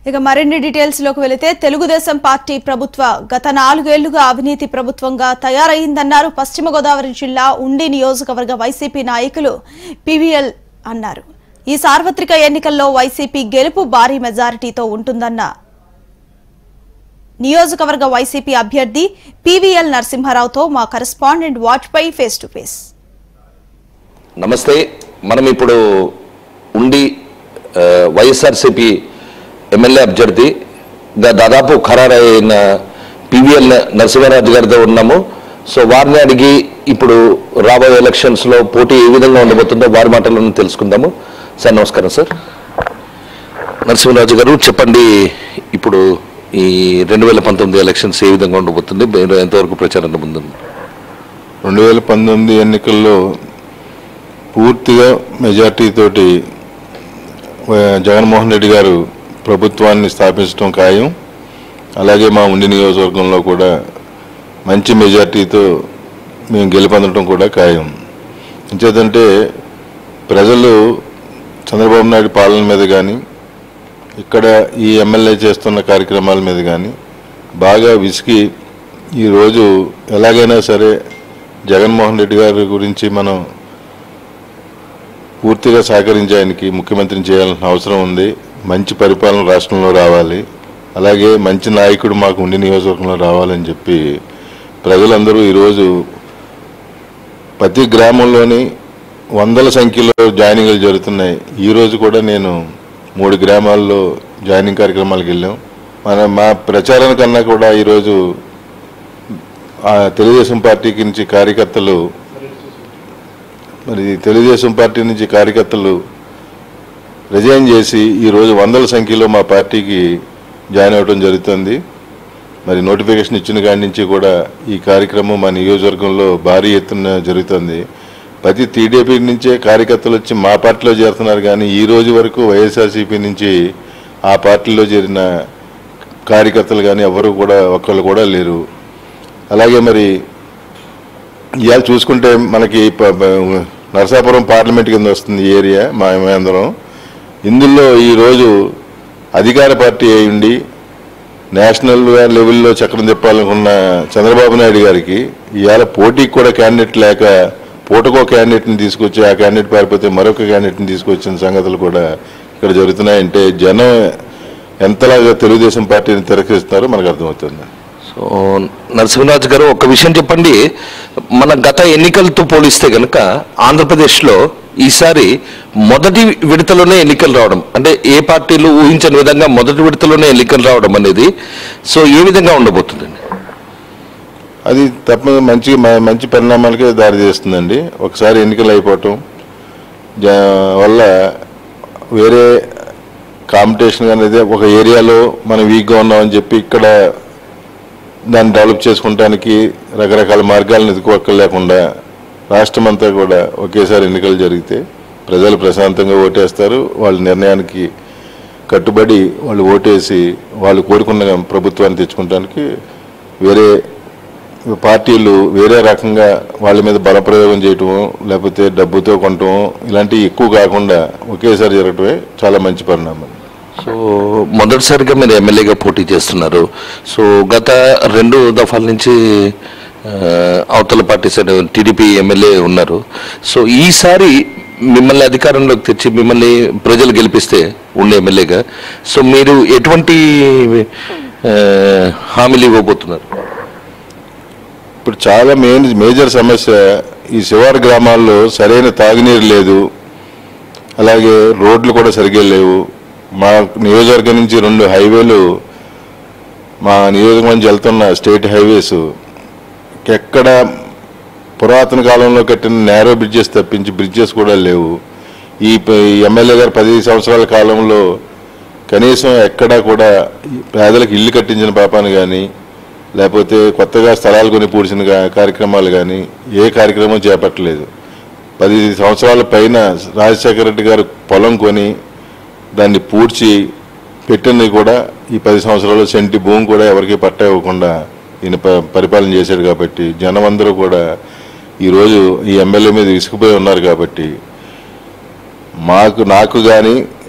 ఇక మరిన్ని డీటెయిల్స్ లోకి వెళితే తెలుగుదేశం పార్టీ ప్రభుత్వ గత నాలుగేళ్లుగా అవినీతి ప్రభుత్వంగా తయారైందన్నారు పశ్చిమ గోదావరి జిల్లా ఉండి నియోజకవర్గ వైసీపీ నాయకులు పివిఎల్ అన్నారు ఈ సార్వత్రిక ఎన్నికల్లో వైసీపీ గెలుపు భారీ మెజారిటీతో ఉంటుందన్న నియోజకవర్గ వైసీపీ అభ్యర్థి పివిఎల్ నరసింహారావుతో మా correspondent Vajpayee face to face namaste మనం ఇప్పుడు ఉండి ఆ, వైఎస్ఆర్సీపీ ఎమ్మెల్యే అభ్యర్థిగా దాదాపు ఖరారైన పివిఎల్ నరసింహరాజు గారితో ఉన్నాము సో వారిని అడిగి ఇప్పుడు రాబోయే ఎలక్షన్స్లో పోటీ ఏ విధంగా ఉండబోతుందో వారి మాటలను తెలుసుకుందాము సార్ నమస్కారం సార్ నరసింహరాజు గారు చెప్పండి ఇప్పుడు ఈ రెండు వేల పంతొమ్మిది ఎలక్షన్స్ ఏ విధంగా ఉండబోతుంది మీరు ఎంతవరకు ప్రచారంలో ముందుంది రెండు వేల పంతొమ్మిది ఎన్నికల్లో పూర్తిగా మెజార్టీ తోటి ఆ, జగన్మోహన్ రెడ్డి గారు ప్రభుత్వాన్ని స్థాపించడం ఖాయం అలాగే మా ఉండి నియోజకవర్గంలో కూడా మంచి మెజార్టీతో మేము గెలుపొందడం కూడా ఖాయం ఎంచేతంటే ప్రజలు చంద్రబాబు నాయుడు పాలన మీద కానీ ఇక్కడ ఈ ఎమ్మెల్యే చేస్తున్న కార్యక్రమాల మీద కానీ బాగా విసిగి ఈరోజు ఎలాగైనా సరే జగన్మోహన్ రెడ్డి గారి గురించి మనం పూర్తిగా సహకరించి ఆయనకి ముఖ్యమంత్రిని చేయాల్సిన అవసరం ఉంది మంచి పరిపాలన రాష్ట్రంలో రావాలి అలాగే మంచి నాయకుడు మాకు ఉండి నియోజకవర్గంలో రావాలని చెప్పి ప్రజలందరూ ఈరోజు ప్రతి గ్రామంలోని వందల సంఖ్యలో జాయినింగ్లు జరుగుతున్నాయి ఈరోజు కూడా నేను మూడు గ్రామాల్లో జాయినింగ్ కార్యక్రమాలకు వెళ్ళాం మన మా ప్రచారం కన్నా కూడా ఈరోజు ఆ తెలుగుదేశం పార్టీకి నుంచి కార్యకర్తలు మరి తెలుగుదేశం పార్టీ నుంచి కార్యకర్తలు రిజైన్ చేసి ఈరోజు వందల సంఖ్యలో మా పార్టీకి జాయిన్ అవ్వడం జరుగుతుంది మరి నోటిఫికేషన్ ఇచ్చిన కాడి నుంచి కూడా ఈ కార్యక్రమం మా నియోజకవర్గంలో భారీ ఎత్తున జరుగుతుంది ప్రతి టీడీపీ నుంచే కార్యకర్తలు వచ్చి మా పార్టీలో చేరుతున్నారు కానీ ఈ రోజు వరకు వైఎస్ఆర్సీపీ నుంచి ఆ పార్టీలో చేరిన కార్యకర్తలు కానీ ఎవరు కూడా ఒక్కళ్ళు కూడా లేరు అలాగే మరి ఇవాళ చూసుకుంటే మనకి ప- ప- నరసాపురం పార్లమెంట్ కింద వస్తుంది ఈ ఏరియా మా మేమందరం ఇందులో ఈరోజు అధికార పార్టీ అయి ఉండి నేషనల్ లెవెల్లో చక్రం తిప్పాలనుకున్న చంద్రబాబు నాయుడు గారికి ఇవాళ పోటీకి కూడా క్యాండిడేట్ లేక పూటకో క్యాండిడేట్ని తీసుకొచ్చి ఆ క్యాండిడేట్ పారిపోతే మరొక క్యాండిడేట్ని తీసుకొచ్చిన సంగతులు కూడా ఇక్కడ జరుగుతున్నాయంటే జనం ఎంతలాగా తెలుగుదేశం పార్టీని తిరస్కరిస్తున్నారో మనకు అర్థమవుతుంది సో నరసింహరాజు గారు ఒక విషయం చెప్పండి మన గత ఎన్నికలతో పోలిస్తే కనుక ఆంధ్రప్రదేశ్లో ఈసారి మొదటి విడతలోనే ఎన్నికలు రావడం అంటే ఏ పార్టీలు ఊహించని విధంగా మొదటి విడతలోనే ఎన్నికలు రావడం అనేది సో ఏ విధంగా ఉండబోతుందండి అది తప్ప మంచి మ- మంచి పరిణామాలకే దారి తీస్తుందండి ఒకసారి ఎన్నికలు అయిపోవటం జ- వల్ల వేరే కాంపిటీషన్ అనేది ఒక ఏరియాలో మనం వీక్గా ఉన్నామని చెప్పి ఇక్కడ దాన్ని డెవలప్ చేసుకుంటానికి రకరకాల మార్గాలను ఎదుకోక్కర్లేకుండా రాష్ట్రం అంతా కూడా ఒకేసారి ఎన్నికలు జరిగితే ప్రజలు ప్రశాంతంగా ఓటేస్తారు వాళ్ళ నిర్ణయానికి కట్టుబడి వాళ్ళు ఓటేసి వాళ్ళు కోరుకున్న ప్రభుత్వాన్ని తెచ్చుకోవడానికి వేరే పార్టీలు వేరే రకంగా వాళ్ళ మీద బలప్రయోగం చేయటం లేకపోతే డబ్బుతో కొనటం ఇలాంటివి ఎక్కువ కాకుండా ఒకేసారి జరగటమే చాలా మంచి పరిణామం సో మొదటిసారిగా మీరు ఎమ్మెల్యేగా పోటీ చేస్తున్నారు సో గత రెండు దఫాల నుంచి ఆ, అవతల పార్టీ సైడ్ టీడీపీ ఎమ్మెల్యే ఉన్నారు సో ఈసారి మిమ్మల్ని అధికారంలోకి తెచ్చి మిమ్మల్ని ప్రజలు గెలిపిస్తే ఉండే ఎమ్మెల్యేగా సో మీరు ఎటువంటి ఆ, హామీలు ఇవ్వబోతున్నారు ఇప్పుడు చాలా మెయిన్ మేజర్ సమస్య ఈ శివారు గ్రామాల్లో సరైన తాగునీరు లేదు అలాగే రోడ్లు కూడా సరిగ్గా లేవు మా నియోజకవర్గం నుంచి రెండు హైవేలు మా నియోజకవర్గం నుంచి వెళ్తున్న స్టేట్ హైవేస్ ఎక్కడ పురాతన కాలంలో కట్టిన నేరో బ్రిడ్జెస్ తప్పించి బ్రిడ్జెస్ కూడా లేవు ఈ ప- ఈ ఎమ్మెల్యే గారు పది సంవత్సరాల కాలంలో కనీసం ఎక్కడా కూడా ఈ పేదలకు ఇల్లు కట్టించిన పాపాన్ని కానీ లేకపోతే కొత్తగా స్థలాలు కొని పూడ్చిన గా- కార్యక్రమాలు కానీ ఏ కార్యక్రమం చేపట్టలేదు పది సంవత్సరాల పైన రాజశేఖర రెడ్డి గారు పొలం కొని దాన్ని పూడ్చి పెట్టింది కూడా ఈ పది సంవత్సరాలు సెంటి భూమి కూడా ఎవరికి పట్ట ఇవ్వకుండా ఈయన ప- పరిపాలన చేశాడు కాబట్టి జనం అందరూ కూడా ఈరోజు ఈ ఎమ్మెల్యే మీద విసిగిపోయి ఉన్నారు కాబట్టి మాకు నాకు కానీ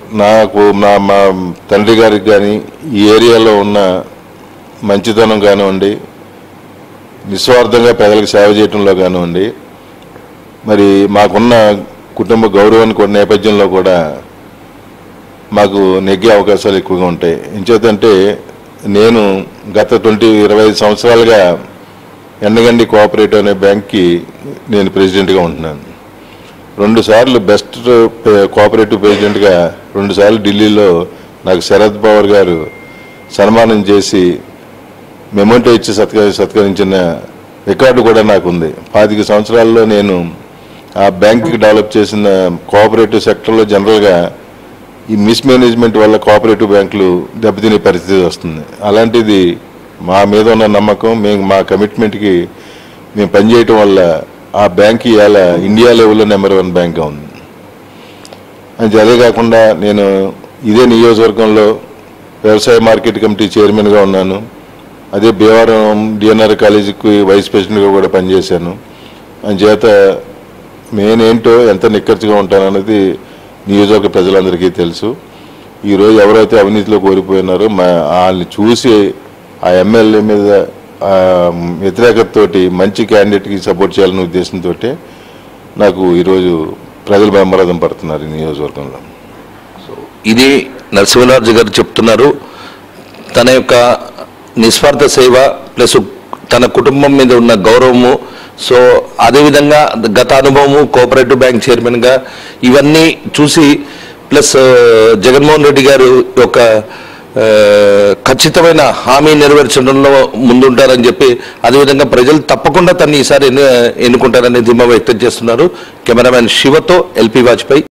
నాకు నా మా తండ్రి గారికి కానీ ఈ ఏరియాలో ఉన్న మంచితనం కానివ్వండి నిస్వార్థంగా పేదలకు సేవ చేయటంలో కానివ్వండి మరి మాకున్న కుటుంబ గౌరవానికి కూడా నేపథ్యంలో కూడా మాకు నెగ్గే అవకాశాలు ఎక్కువగా ఉంటాయి ఎంచేతంటే నేను గత ట్వంటీ ఇరవై ఐదు సంవత్సరాలుగా ఎండగండి కోఆపరేటివ్ అనే బ్యాంక్కి నేను ప్రెసిడెంట్గా ఉంటున్నాను రెండు సార్లు బెస్ట్ కోఆపరేటివ్ ప్రెసిడెంట్గా రెండు సార్లు ఢిల్లీలో నాకు శరద్ పవార్ గారు సన్మానం చేసి మెమోటో ఇచ్చి సత్క సత్కరించిన రికార్డు కూడా నాకు ఉంది పాతిక సంవత్సరాల్లో నేను ఆ బ్యాంక్కి డెవలప్ చేసిన కోఆపరేటివ్ సెక్టర్లో జనరల్గా ఈ మిస్మేనేజ్మెంట్ వల్ల కోఆపరేటివ్ బ్యాంకులు దెబ్బతినే పరిస్థితి వస్తుంది అలాంటిది మా మీద ఉన్న నమ్మకం మేము మా కమిట్మెంట్కి మేము పనిచేయటం వల్ల ఆ బ్యాంక్ ఇవాళ ఇండియా లెవెల్లో నెంబర్ వన్ బ్యాంక్గా ఉంది అది అదే కాకుండా నేను ఇదే నియోజకవర్గంలో వ్యవసాయ మార్కెట్ కమిటీ చైర్మన్గా ఉన్నాను అదే భీమవరం డిఎన్ఆర్ కాలేజీకి వైస్ ప్రెసిడెంట్గా కూడా పనిచేశాను చేత మెయిన్ ఏంటో ఎంత నిక్కర్చిగా ఉంటానన్నది నియోజకవర్గ ప్రజలందరికీ తెలుసు ఈరోజు ఎవరైతే అవినీతిలో కోల్పోయినారో మా వాళ్ళని చూసి ఆ ఎమ్మెల్యే మీద ఆ, వ్యతిరేకతతోటి మంచి క్యాండిడేట్కి సపోర్ట్ చేయాలనే ఉద్దేశంతో నాకు ఈరోజు ప్రజలు బ్రహ్మరథం పడుతున్నారు ఈ నియోజకవర్గంలో ఇది నరసింహరాజు గారు చెప్తున్నారు తన యొక్క నిస్వార్థ సేవ ప్లస్ తన కుటుంబం మీద ఉన్న గౌరవము సో అదేవిధంగా గత అనుభవము కోఆపరేటివ్ బ్యాంక్ చైర్మన్గా ఇవన్నీ చూసి ప్లస్ ఆ, జగన్మోహన్ రెడ్డి గారు యొక్క ఆ, ఖచ్చితమైన హామీ నెరవేర్చడంలో ముందుంటారని చెప్పి అదేవిధంగా ప్రజలు తప్పకుండా తన్ని ఈసారి ఎన్ను ఎన్నుకుంటారని ధీమా వ్యక్తం చేస్తున్నారు కెమెరామెన్ శివతో ఎల్పి వాజ్పేయి